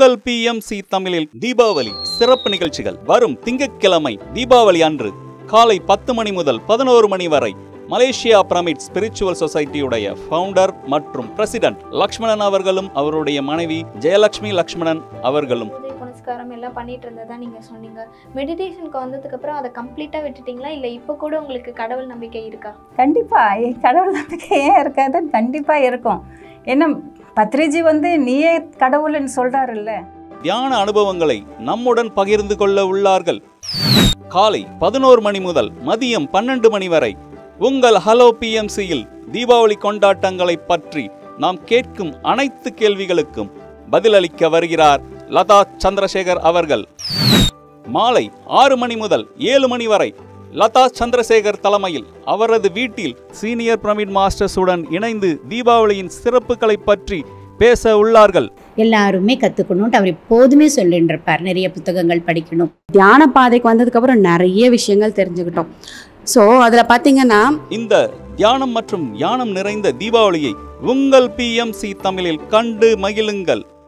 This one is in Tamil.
உங்கள் பிஎம்சி தமிழில் தீபாவளி சிறப்பு நிகழ்ச்சிகள் வரும் திங்கட்கிழமை தீபாவளி அன்று காலை பத்து மணி முதல் பதினோரு மணி வரை மலேசியா பிரமிட் ஸ்பிரிச்சுவல் சொசைட்டியுடைய ஃபவுண்டர் மற்றும் பிரசிடென்ட் லக்ஷ்மணன் அவர்களும் அவருடைய மனைவி ஜெயலட்சுமி லக்ஷ்மணன் அவர்களும் பூஜை புனஸ்காரம் எல்லாம் பண்ணிட்டு இருந்ததா நீங்கள் சொன்னீங்க மெடிடேஷனுக்கு வந்ததுக்கு அப்புறம் அதை கம்ப்ளீட்டாக விட்டுட்டீங்களா இல்லை இப்போ கூட உங்களுக்கு கடவுள் நம்பிக்கை இருக்கா கண்டிப்பாக கடவுள் நம்பிக்கை ஏன் இருக்காது கண்டிப்பாக இருக்கும் ஏன்னா பத்ரிஜி வந்து நீயே கடவுள்னு சொல்கிறாருல்ல தியான அனுபவங்களை நம்முடன் பகிர்ந்து கொள்ள உள்ளார்கள் காலை பதினோரு மணி முதல் மதியம் பன்னெண்டு மணி வரை உங்கள் ஹலோ பிஎம்சியில் தீபாவளி கொண்டாட்டங்களை பற்றி நாம் கேட்கும் அனைத்து கேள்விகளுக்கும் பதிலளிக்க வருகிறார் லதா சந்திரசேகர் அவர்கள் மாலை ஆறு மணி முதல் ஏழு மணி வரை லதா சந்திரசேகர் தலைமையில் அவரது வீட்டில் சீனியர் பிரமிட் மாஸ்டர்ஸுடன் இணைந்து தீபாவளியின் சிறப்புகளை பற்றி பேச உள்ளார்கள் எல்லாருமே கற்றுக்கணுன்ட்டு அவர் எப்போதுமே சொல்லிட்டு இருப்பார் நிறைய புத்தகங்கள் படிக்கணும் தியான பாதைக்கு வந்ததுக்கப்புறம் நிறைய விஷயங்கள் தெரிஞ்சுக்கிட்டோம் ஸோ அதில் பார்த்தீங்கன்னா இந்த தியானம் மற்றும் யானம் நிறைந்த தீபாவளியை உங்கள் பிஎம்சி தமிழில் கண்டு மகிழுங்கள்